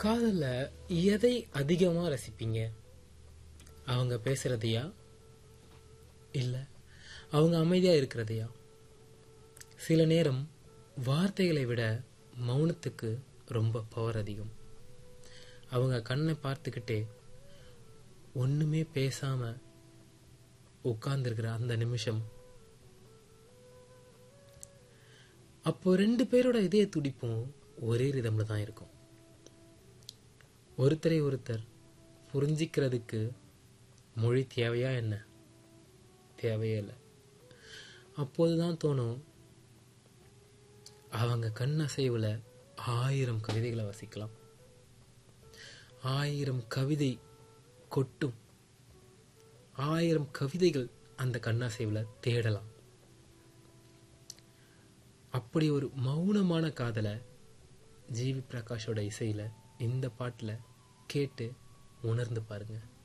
காதல்ல எதை அதிகமாக ரசிப்பீங்க அவங்க பேசுறதையா இல்லை அவங்க அமைதியாக இருக்கிறதையா சில நேரம் வார்த்தைகளை விட மௌனத்துக்கு ரொம்ப பவர் அதிகம் அவங்க கண்ணை பார்த்துக்கிட்டே ஒன்றுமே பேசாமல் உட்கார்ந்துருக்கிற அந்த நிமிஷம் அப்போ ரெண்டு பேரோட இதய துடிப்பும் ஒரே ரிதமில் தான் இருக்கும் ஒருத்தரை ஒருத்தர் புரிஞ்சிக்கிறதுக்கு மொழி தேவையா என்ன தேவையே இல்லை அப்போது தான் தோணும் அவங்க கண் அசைவில் ஆயிரம் கவிதைகளை வசிக்கலாம் ஆயிரம் கவிதை கொட்டும் ஆயிரம் கவிதைகள் அந்த கண்ணாசைவில் தேடலாம் அப்படி ஒரு மௌனமான காதலை ஜிவி பிரகாஷோட இசையில் இந்த பாட்டில் கேட்டு உணர்ந்து பாருங்கள்